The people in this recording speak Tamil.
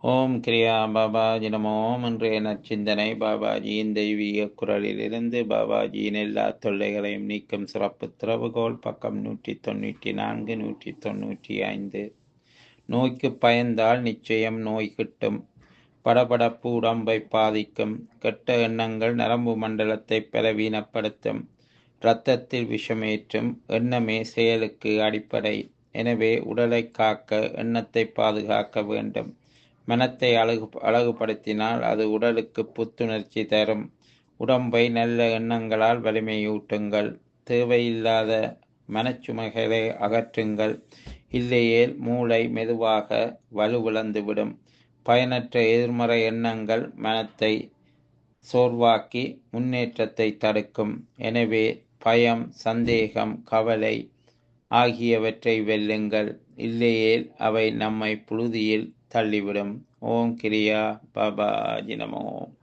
ஓம் கிரியா பாபாஜி நமோ ஓம் இன்றைய நற்சிந்தனை பாபாஜியின் தெய்வீக குரலிலிருந்து பாபாஜியின் எல்லா தொல்லைகளையும் நீக்கும் சிறப்பு திறவுகோல் பக்கம் நூற்றி தொண்ணூற்றி நான்கு நூற்றி தொண்ணூற்றி ஐந்து நோய்க்கு பயந்தால் நிச்சயம் நோய் கிட்டும் படபடப்பு உடம்பை பாதிக்கும் கெட்ட எண்ணங்கள் நரம்பு மண்டலத்தை பலவீனப்படுத்தும் இரத்தத்தில் விஷமேற்றும் எண்ணமே செயலுக்கு அடிப்படை எனவே உடலை காக்க எண்ணத்தை பாதுகாக்க வேண்டும் மனத்தை அழகு அழகுபடுத்தினால் அது உடலுக்கு புத்துணர்ச்சி தரும் உடம்பை நல்ல எண்ணங்களால் வலிமையூட்டுங்கள் தேவையில்லாத மனச்சுமைகளை அகற்றுங்கள் இல்லையேல் மூளை மெதுவாக வலுவிழந்துவிடும் பயனற்ற எதிர்மறை எண்ணங்கள் மனத்தை சோர்வாக்கி முன்னேற்றத்தை தடுக்கும் எனவே பயம் சந்தேகம் கவலை ஆகியவற்றை வெல்லுங்கள் இல்லையேல் அவை நம்மை புழுதியில் தள்ளிவிடும் ஓம் கிரியா பாபாஜி நமோ